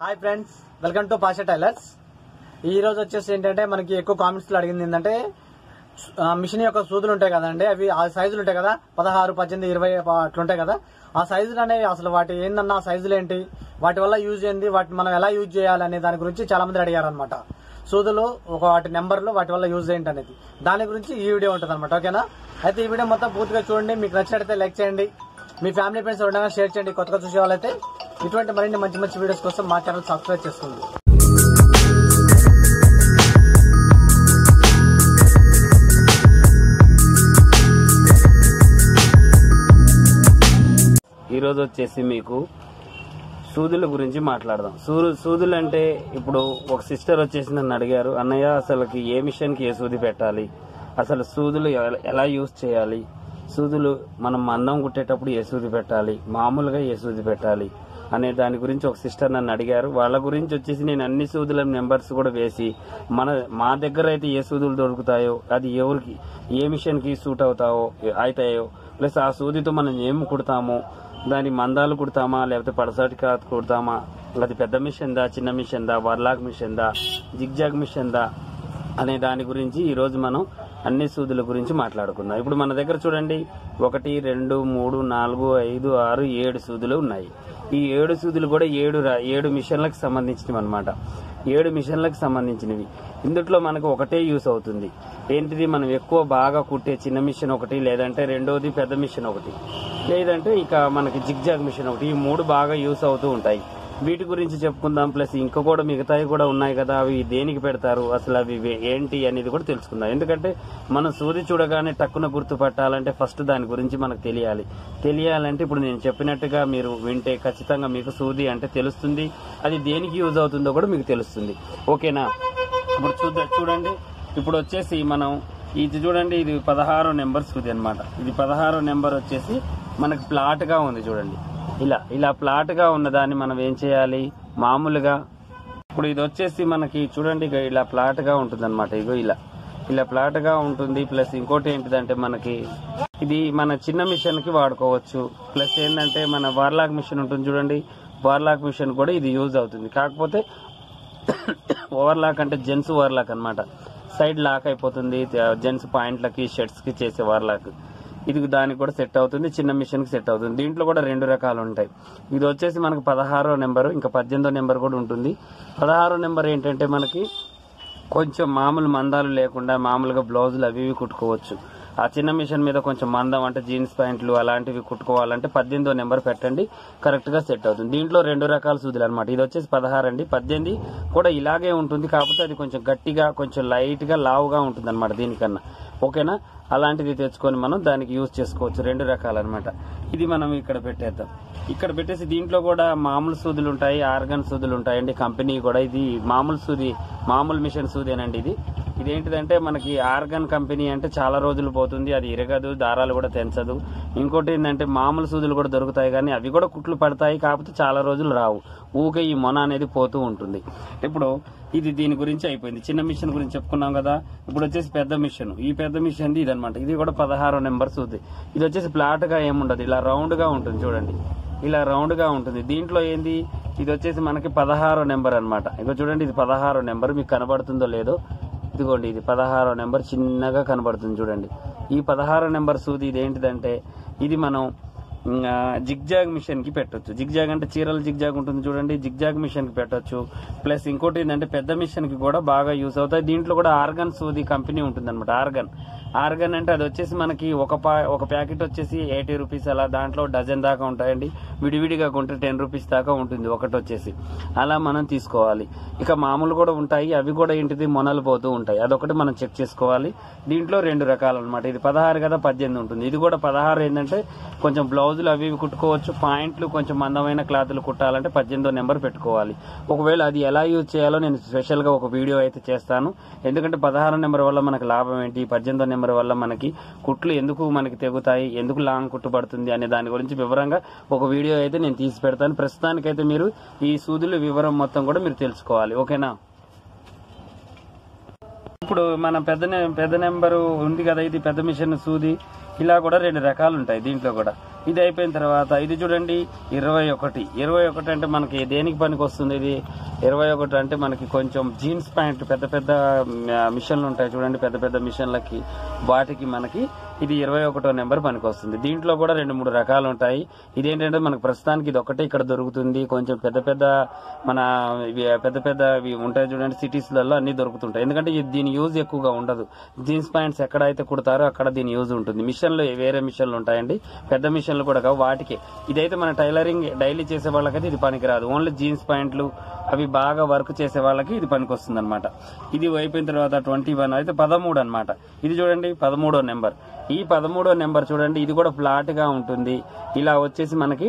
Hi friends welcome to Pasha tailors ఈ రోజు వచ్చేసి ఏంటంటే మనకి ఎక్కువ కామెంట్స్ లో అడిగింది ఏంటంటే ఆ, మిషన్ యొక్క సూదులు ఉంటాయి కదండి అవి ఆ సైజులు ఉంటాయి కదా పదహారు పద్దెనిమిది ఇరవై అట్లుంటాయి కదా ఆ సైజులు అనేవి అసలు వాటి ఏందన్నా ఆ సైజులు ఏంటి వాటి వల్ల యూజ్ ఏంది వాటి మనం ఎలా యూజ్ చేయాలి అనే దాని గురించి చాలా మంది అడిగారు అనమాట సూదులు ఒక వాటి నెంబర్లు వాటి వల్ల యూజ్ ఏంటి అనేది దాని గురించి ఈ వీడియో ఉంటుంది అనమాట ఓకేనా అయితే ఈ వీడియో మొత్తం పూర్తిగా చూడండి మీకు నచ్చినట్లయితే లైక్ చేయండి మీ ఫ్యామిలీ ఫ్రెండ్స్ ఉండగా షేర్ చేయండి కొత్తగా చూసే వాళ్ళైతే ఇటువంటి మరిన్ని మంచి మంచి వీడియోస్ కోసం మా ఛానల్ సబ్స్క్రైబ్ చేసుకోండి ఈరోజు వచ్చేసి మీకు సూదుల గురించి మాట్లాడదాం సూరు సూదులు అంటే ఇప్పుడు ఒక సిస్టర్ వచ్చేసి నన్ను అడిగారు అన్నయ్య అసలుకి ఏ మిషన్కి ఏ సూది పెట్టాలి అసలు సూదులు ఎల- ఎలా యూజ్ చేయాలి సూదులు మనం మందం కుట్టేటప్పుడు ఏ సూది పెట్టాలి మామూలుగా ఏ సూది పెట్టాలి అనే దాని గురించి ఒక సిస్టర్ నన్ను అడిగారు వాళ్ళ గురించి వచ్చేసి నేను అన్ని సూదుల నెంబర్స్ కూడా వేసి మన మా దగ్గర అయితే ఏ సూదులు దొరుకుతాయో అది ఎవరికి ఏ మిషన్కి సూట్ అవుతాయో అవుతాయో ప్లస్ ఆ సూదితో మనం ఏం కుడతామో దాని మందాలు కుడతామా లేకపోతే పడసాటి క్లాత్ కుడతామా అది పెద్ద మిషన్ దా చిన్న మిషన్ దా వర్లాక్ మిషన్ దా జిగ్జాగ్ మిషన్ దా అనే దాని గురించి ఈ రోజు మనం అన్ని సూదుల గురించి మాట్లాడుకుందాం ఇప్పుడు మన దగ్గర చూడండి ఒకటి రెండు మూడు నాలుగు ఐదు ఆరు ఏడు సూదులు ఉన్నాయి ఈ ఏడు సూదులు కూడా ఏడు రా- ఏడు మిషన్లకు సంబంధించినవి అనమాట ఏడు మిషన్లకు సంబంధించినవి ఇందుట్లో మనకు ఒకటే యూస్ అవుతుంది ఏంటిది మనం ఎక్కువ బాగా కుట్టే చిన్న మిషన్ ఒకటి లేదంటే రెండోది పెద్ద మిషన్ ఒకటి లేదంటే ఇక మనకి జిగ్జాగ్ మిషన్ ఒకటి ఈ మూడు బాగా యూస్ అవుతూ ఉంటాయి వీటి గురించి చెప్పుకుందాం ప్లస్ ఇంకా కూడా మిగతాయి కూడా ఉన్నాయి కదా అవి దేనికి పెడతారు అసలు అవి వే- ఏంటి అనేది కూడా తెలుసుకుందాం ఎందుకంటే మనం సూది చూడగానే టక్కున గుర్తుపట్టాలంటే ఫస్ట్ దాని గురించి మనకు తెలియాలి తెలియాలంటే ఇప్పుడు నేను చెప్పినట్టుగా మీరు వింటే ఖచ్చితంగా మీకు సూది అంటే తెలుస్తుంది అది దేనికి యూజ్ అవుతుందో కూడా మీకు తెలుస్తుంది ఓకేనా ఇప్పుడు చూద్దాం చూడండి ఇప్పుడు వచ్చేసి మనం ఇది చూడండి ఇది పదహారో నెంబర్ సూది అన్నమాట ఇది పదహారో నెంబర్ వచ్చేసి మనకి ఫ్లాట్ గా ఉంది చూడండి ఇలా ఇలా ఫ్లాట్ గా ఉన్న దాన్ని మనం ఏం చేయాలి మామూలుగా ఇప్పుడు ఇది వచ్చేసి మనకి చూడండి ఇక ఇలా ఫ్లాట్ గా ఉంటుంది అనమాట ఇగో ఇలా ఇలా ఫ్లాట్ గా ఉంటుంది ప్లస్ ఇంకోటి ఏంటిదంటే మనకి ఇది మన చిన్న మిషన్ కి వాడుకోవచ్చు ప్లస్ ఏంటంటే మన వార్లాక్ మిషన్ ఉంటుంది చూడండి వార్లాక్ మిషన్ కూడా ఇది యూజ్ అవుతుంది కాకపోతే ఓవర్లాక్ అంటే జెంట్స్ ఓవర్లాక్ అన్నమాట సైడ్ లాక్ అయిపోతుంది జెంట్స్ పాయింట్లకి షర్ట్స్ కి చేసే ఓవర్లాక్ ఇది దానికి కూడా సెట్ అవుతుంది చిన్న మిషన్ కి సెట్ అవుతుంది దీంట్లో కూడా రెండు రకాలు ఉంటాయి ఇది వచ్చేసి మనకు పదహారో నెంబర్ ఇంకా పద్దెనిమిదో నెంబర్ కూడా ఉంటుంది పదహారో నెంబర్ ఏంటంటే మనకి కొంచెం మామూలు మందాలు లేకుండా మామూలుగా బ్లౌజులు అవి ఇవి కుట్టుకోవచ్చు ఆ చిన్న మిషన్ మీద కొంచెం మందం అంటే జీన్స్ ప్యాంట్లు అలాంటివి కుట్టుకోవాలంటే పద్దెనిమిదో నెంబర్ పెట్టండి కరెక్ట్ గా సెట్ అవుతుంది దీంట్లో రెండు రకాల సూదులు అనమాట ఇది వచ్చేసి పదహారు అండి పద్దెనిమిది కూడా ఇలాగే ఉంటుంది కాకపోతే అది కొంచెం గట్టిగా కొంచెం లైట్ గా లావుగా ఉంటుంది అనమాట దీనికన్నా ఓకేనా అలాంటిది తెచ్చుకొని మనం దానికి యూజ్ చేసుకోవచ్చు రెండు రకాలన్నమాట ఇది మనం ఇక్కడ పెట్టేద్దాం ఇక్కడ పెట్టేసి దీంట్లో కూడా మామూలు సూదులు ఉంటాయి ఆర్గన్ సూదులు ఉంటాయండి కంపెనీ కూడా ఇది మామూలు సూది మామూలు మిషన్ సూదేనండి ఇది ఇదేంటిదంటే మనకి ఆర్గన్ కంపెనీ అంటే చాలా రోజులు పోతుంది అది ఇరగదు దారాలు కూడా తెంచదు ఇంకోటి ఏంటంటే మామూలు సూదులు కూడా దొరుకుతాయి కానీ అవి కూడా కుట్లు పడతాయి కాకపోతే చాలా రోజులు రావు ఊకే ఈ మొన అనేది పోతూ ఉంటుంది ఇప్పుడు ఇది దీని గురించి అయిపోయింది చిన్న మిషన్ గురించి చెప్పుకున్నాం కదా ఇప్పుడు వచ్చేసి పెద్ద మిషన్ ఈ పెద్ద మిషన్ ఇది అనమాట ఇది కూడా పదహారో నెంబర్ సూది ఇది వచ్చేసి ఫ్లాట్ గా ఏముండదు ఇలా రౌండ్ గా ఉంటుంది చూడండి ఇలా రౌండ్ గా ఉంటుంది దీంట్లో ఏంది ఇది వచ్చేసి మనకి పదహారో నెంబర్ అన్నమాట ఇగో చూడండి ఇది పదహారో నెంబర్ మీకు కనబడుతుందో లేదో ఇదిగోండి ఇది పదహారో నెంబర్ చిన్నగా కనబడుతుంది చూడండి ఈ పదహారో నెంబర్ సూది ఇది ఏంటిదంటే ఇది మనం జిగ్జాగ్ మిషన్ కి పెట్టొచ్చు జిగ్జాగ్ అంటే చీరలు జిగ్జాగ్ ఉంటుంది చూడండి జిగ్జాగ్ మిషన్ కి పెట్టొచ్చు ప్లస్ ఇంకోటి ఏంటంటే పెద్ద మిషన్ కి కూడా బాగా యూస్ అవుతాయి దీంట్లో కూడా ఆర్గన్ సూది కంపెనీ ఉంటుంది అనమాట ఆర్గన్ ఆర్గన్ అంటే అది వచ్చేసి మనకి ఒక పా ఒక ప్యాకెట్ వచ్చేసి ఎయిటీ రూపీస్ అలా దాంట్లో డజన్ దాకా ఉంటాయండి విడివిడిగా కొంటే టెన్ రూపీస్ దాకా ఉంటుంది ఒకటి వచ్చేసి అలా మనం తీసుకోవాలి ఇక మామూలు కూడా ఉంటాయి అవి కూడా ఏంటిది మొనలు పోతూ ఉంటాయి అదొకటి మనం చెక్ చేసుకోవాలి దీంట్లో రెండు రకాలు అనమాట ఇది పదహారు కదా పద్దెనిమిది ఉంటుంది ఇది కూడా పదహారు ఏంటంటే కొంచెం బ్లౌజులు అవి ఇవి కుట్టుకోవచ్చు పాయింట్లు కొంచెం మందమైన క్లాతులు కుట్టాలంటే పద్దెనిమిదో నెంబర్ పెట్టుకోవాలి ఒకవేళ అది ఎలా యూజ్ చేయాలో నేను స్పెషల్ గా ఒక వీడియో అయితే చేస్తాను ఎందుకంటే పదహారు నెంబర్ వల్ల మనకి లాభం ఏంటి పద్దెనిమిదో నెంబర్ వల్ల మనకి కుట్లు ఎందుకు మనకి తెగుతాయి ఎందుకు లాంగ్ కుట్టు పడుతుంది అనే దాని గురించి వివరంగా ఒక వీడియో అయితే నేను తీసి పెడతాను ప్రస్తుతానికైతే మీరు ఈ సూదుల వివరం మొత్తం కూడా మీరు తెలుసుకోవాలి ఓకేనా ఇప్పుడు మన పెద్ద నె- పెద్ద నెంబరు ఉంది కదా ఇది పెద్ద మిషన్ సూది ఇలా కూడా రెండు రకాలు ఉంటాయి దీంట్లో కూడా ఇది అయిపోయిన తర్వాత ఇది చూడండి ఇరవై ఒకటి ఇరవై ఒకటి అంటే మనకి దేనికి పనికి వస్తుంది ఇది ఇరవై ఒకటి అంటే మనకి కొంచెం జీన్స్ ప్యాంట్ పెద్ద పెద్ద మ- మిషన్లు ఉంటాయి చూడండి పెద్ద పెద్ద మిషన్లకి వాటికి మనకి ఇది ఇరవై ఒకటో నెంబర్ పనికి వస్తుంది దీంట్లో కూడా రెండు మూడు రకాలు ఉంటాయి ఇదేంటంటే మనకు ప్రస్తుతానికి ఇది ఒకటే ఇక్కడ దొరుకుతుంది కొంచెం పెద్ద పెద్ద మన ఇవి పెద్ద పెద్ద ఇవి ఉంటాయి చూడండి సిటీస్లలో అన్ని దొరుకుతుంటాయి ఎందుకంటే ఇది దీని యూజ్ ఎక్కువగా ఉండదు జీన్స్ ప్యాంట్స్ ఎక్కడైతే కుడతారో అక్కడ దీని యూజ్ ఉంటుంది మిషన్లు వేరే మిషన్లు ఉంటాయండి పెద్ద మిషన్లు కూడా కావు వాటికే ఇదైతే మన టైలరింగ్ డైలీ చేసే వాళ్ళకైతే ఇది పనికిరాదు ఓన్లీ జీన్స్ ప్యాంట్లు అవి బాగా వర్క్ చేసే వాళ్ళకి ఇది పనికి వస్తుంది అనమాట ఇది అయిపోయిన తర్వాత ట్వంటీ వన్ అయితే పదమూడు అనమాట ఇది చూడండి పదమూడో నెంబర్ ఈ పదమూడో నెంబర్ చూడండి ఇది కూడా ఫ్లాట్ గా ఉంటుంది ఇలా వచ్చేసి మనకి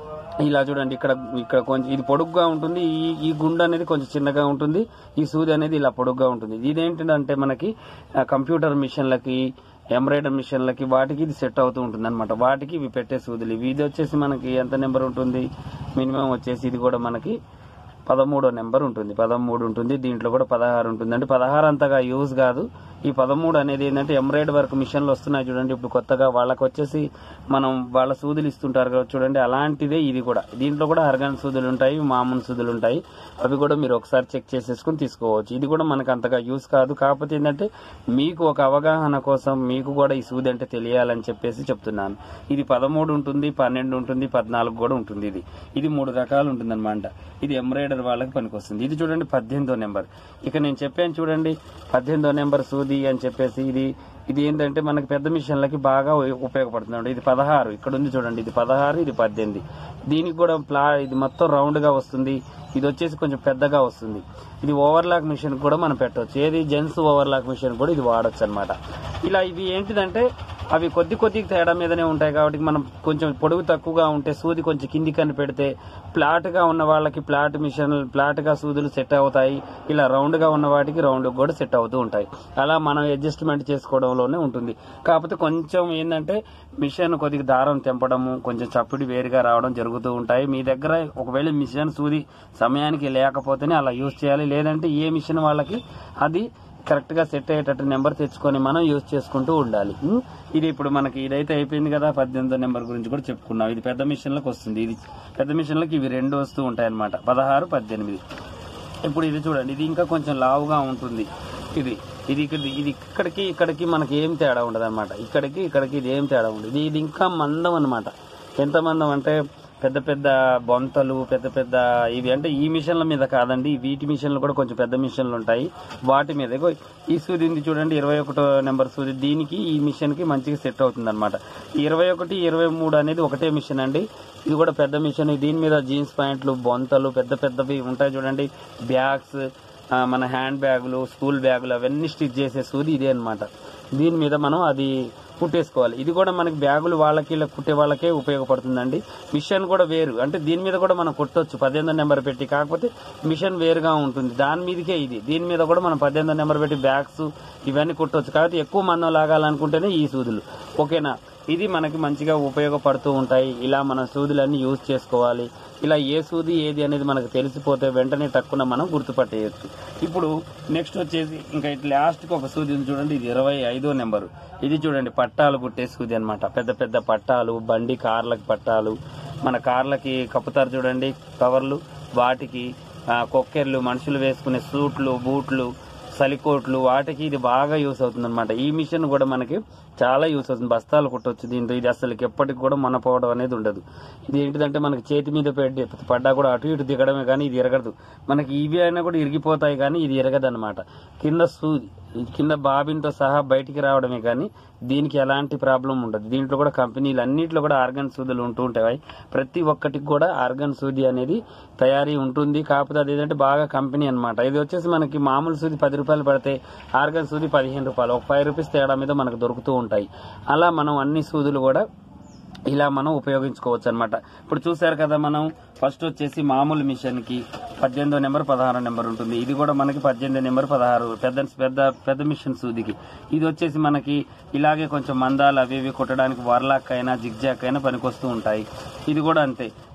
ఇలా చూడండి ఇక్కడ ఇక్కడ కొంచెం ఇది పొడుగ్గా ఉంటుంది ఈ ఈ గుండు అనేది కొంచెం చిన్నగా ఉంటుంది ఈ సూది అనేది ఇలా పొడుగ్గా ఉంటుంది ఇదేంటంటే మనకి ఆ, కంప్యూటర్ మిషన్లకి ఎంబ్రాయిడరీ మిషన్లకి వాటికి ఇది సెట్ అవుతూ ఉంటుంది అనమాట వాటికి ఇవి పెట్టే సూదులు ఇవి ఇది వచ్చేసి మనకి ఎంత నెంబర్ ఉంటుంది మినిమం వచ్చేసి ఇది కూడా మనకి పదమూడో నెంబర్ ఉంటుంది పదమూడు ఉంటుంది దీంట్లో కూడా పదహారు ఉంటుంది అంటే పదహారు అంతగా యూజ్ కాదు ఈ పదమూడు అనేది ఏంటంటే ఎంబ్రాయిడ్ వర్క్ మిషన్లు వస్తున్నాయి చూడండి ఇప్పుడు కొత్తగా వాళ్ళకి వచ్చేసి మనం వాళ్ళ సూదులు ఇస్తుంటారు కదా చూడండి అలాంటిదే ఇది కూడా దీంట్లో కూడా అర్గన్ సూదులు ఉంటాయి మామూలు సూదులు ఉంటాయి అవి కూడా మీరు ఒకసారి చెక్ చేసేసుకుని తీసుకోవచ్చు ఇది కూడా మనకు అంతగా యూజ్ కాదు కాకపోతే ఏంటంటే మీకు ఒక అవగాహన కోసం మీకు కూడా ఈ సూది అంటే తెలియాలని చెప్పేసి చెప్తున్నాను ఇది పదమూడు ఉంటుంది పన్నెండు ఉంటుంది పద్నాలుగు కూడా ఉంటుంది ఇది ఇది మూడు రకాలు ఉంటుంది అనమాట ఇది ఎంబ్రాయిడర్ వాళ్ళకి పనికొస్తుంది ఇది చూడండి పద్దెనిమిదో నెంబర్ ఇక నేను చెప్పాను చూడండి పద్దెనిమిదో నెంబర్ సూది అని చెప్పేసి ఇది ఇది ఏంటంటే మనకి పెద్ద మిషన్లకి బాగా ఉ- ఉపయోగపడుతుంది ఇది పదహారు ఇక్కడ ఉంది చూడండి ఇది పదహారు ఇది పద్దెనిమిది దీనికి కూడా ప్లా ఇది మొత్తం రౌండ్ గా వస్తుంది ఇది వచ్చేసి కొంచెం పెద్దగా వస్తుంది ఇది ఓవర్లాక్ మిషన్ కూడా మనం పెట్టవచ్చు ఏది జెంట్స్ ఓవర్లాక్ మిషన్ కూడా ఇది వాడచ్చు అనమాట ఇలా ఇవి ఏంటిదంటే అవి కొద్ది కొద్ది తేడా మీదనే ఉంటాయి కాబట్టి మనం కొంచెం పొడవు తక్కువగా ఉంటే సూది కొంచెం కింది కని పెడితే ఫ్లాట్ గా ఉన్న వాళ్ళకి ఫ్లాట్ మిషన్ ఫ్లాట్ గా సూదులు సెట్ అవుతాయి ఇలా రౌండ్ గా ఉన్న వాటికి రౌండ్ కూడా సెట్ అవుతూ ఉంటాయి అలా మనం అడ్జస్ట్మెంట్ చేసుకోవడంలోనే ఉంటుంది కాకపోతే కొంచెం ఏంటంటే మిషన్ కొద్దిగా దారం తెంపడము కొంచెం చప్పుడి వేరుగా రావడం జరుగుతూ ఉంటాయి మీ దగ్గర ఒకవేళ మిషన్ సూది సమయానికి లేకపోతేనే అలా యూజ్ చేయాలి లేదంటే ఏ మిషన్ వాళ్ళకి అది కరెక్ట్ గా సెట్ అయ్యేటట్టు నెంబర్ తెచ్చుకొని మనం యూజ్ చేసుకుంటూ ఉండాలి ఉం? ఇది ఇప్పుడు మనకి ఇదైతే అయిపోయింది కదా పద్దెనిమిదో నెంబర్ గురించి కూడా చెప్పుకున్నాం ఇది పెద్ద మిషన్లకు వస్తుంది ఇది పెద్ద మిషన్లకు ఇవి రెండు వస్తూ ఉంటాయి అనమాట పదహారు పద్దెనిమిది ఇప్పుడు ఇది చూడండి ఇది ఇంకా కొంచెం లావుగా ఉంటుంది ఇది ఇది ఇక్కడ ఇది ఇక్కడికి ఇక్కడికి మనకి ఏం తేడా ఉండదు అనమాట ఇక్కడికి ఇక్కడికి ఇది ఏం తేడా ఉండదు ఇది ఇది ఇంకా మందం అనమాట ఎంత మందం అంటే పెద్ద పెద్ద బొంతలు పెద్ద పెద్ద ఇవి అంటే ఈ మిషన్ల మీద కాదండి వీటి మిషన్లు కూడా కొంచెం పెద్ద మిషన్లు ఉంటాయి వాటి మీద ఇగో ఈ సూది ఉంది చూడండి ఇరవై ఒకటో నెంబర్ సూది దీనికి ఈ మిషన్ కి మంచిగా సెట్ అవుతుంది అనమాట ఇరవై ఒకటి ఇరవై మూడు అనేది ఒకటే మిషన్ అండి ఇది కూడా పెద్ద మిషన్ దీని మీద జీన్స్ ప్యాంట్లు బొంతలు పెద్ద పెద్దవి ఉంటాయి చూడండి బ్యాగ్స్ ఆ, మన హ్యాండ్ బ్యాగులు స్కూల్ బ్యాగులు అవన్నీ స్టిచ్ చేసే సూది ఇదే అన్నమాట దీని మీద మనం అది కుట్టేసుకోవాలి ఇది కూడా మనకి బ్యాగులు వాళ్ళకి ఇలా కుట్టే వాళ్ళకే ఉపయోగపడుతుందండి మిషన్ కూడా వేరు అంటే దీని మీద కూడా మనం కుట్టొచ్చు పద్దెనిమిదో నెంబర్ పెట్టి కాకపోతే మిషన్ వేరుగా ఉంటుంది దాని మీదకే ఇది దీని మీద కూడా మనం పద్దెనిమిదో నెంబర్ పెట్టి బ్యాగ్స్ ఇవన్నీ కుట్టొచ్చు కాబట్టి ఎక్కువ మందం లాగాలనుకుంటేనే ఈ సూదులు ఓకేనా ఇది మనకి మంచిగా ఉపయోగపడుతూ ఉంటాయి ఇలా మన సూదులన్నీ యూజ్ చేసుకోవాలి ఇలా ఏ సూది ఏది అనేది మనకు తెలిసిపోతే వెంటనే తక్కువ మనం గుర్తుపట్టేయచ్చు ఇప్పుడు నెక్స్ట్ వచ్చేసి ఇంకా ఇట్లా లాస్ట్కి ఒక సూది ఉంది చూడండి ఇది ఇరవై ఐదో నెంబరు ఇది చూడండి పట్టాలు కుట్టే సూది అన్నమాట పెద్ద పెద్ద పట్టాలు బండి కార్లకు పట్టాలు మన కార్లకి కప్పుతారు చూడండి కవర్లు వాటికి ఆ, కొక్కెర్లు మనుషులు వేసుకునే సూట్లు బూట్లు సలికోట్లు వాటికి ఇది బాగా యూస్ అవుతుంది అనమాట ఈ మిషన్ కూడా మనకి చాలా యూస్ అవుతుంది బస్తాలు కుట్టొచ్చు దీంతో ఇది అసలు ఎప్పటికి కూడా మనపోవడం అనేది ఉండదు ఇది ఏంటిదంటే మనకి చేతి మీద పెట్టి పడ్డా కూడా అటు ఇటు దిగడమే కానీ ఇది ఎరగదు మనకి ఇవి అయినా కూడా ఇరిగిపోతాయి కానీ ఇది ఎరగదు అనమాట కింద సూది ఈ కింద బాబిన్తో సహా బయటికి రావడమే కానీ దీనికి ఎలాంటి ప్రాబ్లం ఉండదు దీంట్లో కూడా కంపెనీలు అన్నింటిలో కూడా ఆర్గన్ సూదులు ఉంటూ ఉంటాయి ప్రతి ఒక్కటికి కూడా ఆర్గన్ సూది అనేది తయారీ ఉంటుంది కాకపోతే అది ఏంటంటే బాగా కంపెనీ అన్నమాట ఇది వచ్చేసి మనకి మామూలు సూది పది రూపాయలు పడితే ఆర్గన్ సూది పదిహేను రూపాయలు ఒక ఫైవ్ రూపీస్ తేడా మీద మనకు దొరుకుతూ ఉంటాయి అలా మనం అన్ని సూదులు కూడా ఇలా మనం ఉపయోగించుకోవచ్చు అనమాట ఇప్పుడు చూసారు కదా మనం ఫస్ట్ వచ్చేసి మామూలు మిషన్ కి పద్దెనిమిదో నెంబర్ పదహారో నెంబర్ ఉంటుంది ఇది కూడా మనకి పద్దెనిమిది నెంబర్ పదహారు పెద్ద పెద్ద పెద్ద మిషన్ సూదికి ఇది వచ్చేసి మనకి ఇలాగే కొంచెం మందాలు అవి ఇవి కుట్టడానికి వర్లాక్ అయినా జిగ్జాక్ అయినా పనికొస్తూ ఉంటాయి ఇది కూడా అంతే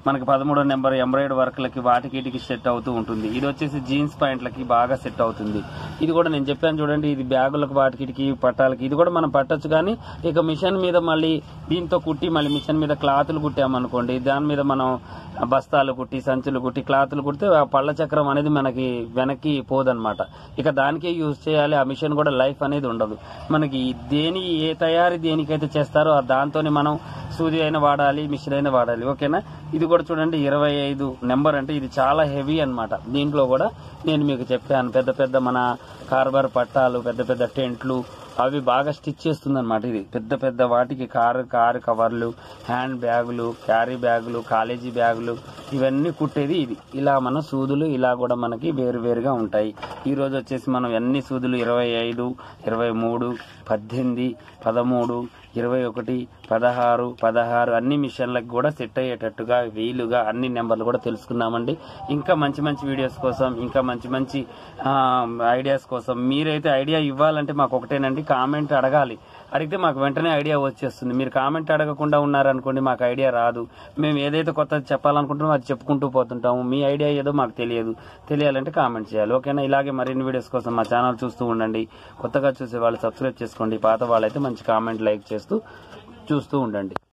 మనకి పదమూడో నెంబర్ ఎంబ్రాయిడ్ వర్క్లకి వాటికి వీటికి సెట్ అవుతూ ఉంటుంది ఇది వచ్చేసి జీన్స్ ప్యాంట్లకి బాగా సెట్ అవుతుంది ఇది కూడా నేను చెప్పాను చూడండి ఇది బ్యాగులకు వాటికి పట్టాలకి ఇది కూడా మనం పట్టొచ్చు కానీ ఇక మిషన్ మీద మళ్ళీ దీంతో కుట్టి మళ్ళీ మిషన్ మీద క్లాతులు కుట్టామనుకోండి దాని మీద మనం బస్తాలు కుట్టి సంచులు కుట్టి క్లాతులు కుడితే ఆ పళ్ళ చక్రం అనేది మనకి వెనక్కి పోదన్నమాట ఇక దానికే యూజ్ చేయాలి ఆ మిషన్ కూడా లైఫ్ అనేది ఉండదు మనకి దేని ఏ తయారీ దేనికైతే చేస్తారో ఆ దాంతోనే మనం సూది అయినా వాడాలి మిషన్ అయినా వాడాలి ఓకేనా ఇది కూడా చూడండి ఇరవై ఐదు నెంబర్ అంటే ఇది చాలా హెవీ అన్నమాట దీంట్లో కూడా నేను మీకు చెప్పాను పెద్ద పెద్ద మన కార్బర్ పట్టాలు పెద్ద పెద్ద టెంట్లు అవి బాగా స్టిచ్ చేస్తుంది అనమాట ఇది పెద్ద పెద్ద వాటికి కారు కారు కవర్లు హ్యాండ్ బ్యాగులు క్యారీ బ్యాగులు కాలేజీ బ్యాగులు ఇవన్నీ కుట్టేది ఇది ఇలా మన సూదులు ఇలా కూడా మనకి వేరు వేరుగా ఉంటాయి ఈ రోజు వచ్చేసి మనం అన్ని సూదులు ఇరవై ఐదు ఇరవై మూడు పద్దెనిమిది పదమూడు ఇరవై ఒకటి పదహారు పదహారు అన్ని మిషన్లకు కూడా సెట్ అయ్యేటట్టుగా వీలుగా అన్ని నెంబర్లు కూడా తెలుసుకున్నామండి ఇంకా మంచి మంచి వీడియోస్ కోసం ఇంకా మంచి మంచి ఆ, ఐడియాస్ కోసం మీరైతే ఐడియా ఇవ్వాలంటే మాకు ఒకటేనండి కామెంట్ అడగాలి అడిగితే మాకు వెంటనే ఐడియా వచ్చేస్తుంది మీరు కామెంట్ అడగకుండా ఉన్నారనుకోండి మాకు ఐడియా రాదు మేము ఏదైతే కొత్తది చెప్పాలనుకుంటున్నామో అది చెప్పుకుంటూ పోతుంటాము మీ ఐడియా ఏదో మాకు తెలియదు తెలియాలంటే కామెంట్ చేయాలి ఓకేనా ఇలాగే మరిన్ని వీడియోస్ కోసం మా ఛానల్ చూస్తూ ఉండండి కొత్తగా చూసే వాళ్ళు సబ్స్క్రైబ్ చేసుకోండి పాత వాళ్ళైతే మంచి కామెంట్ లైక్ చేస్తూ చూస్తూ ఉండండి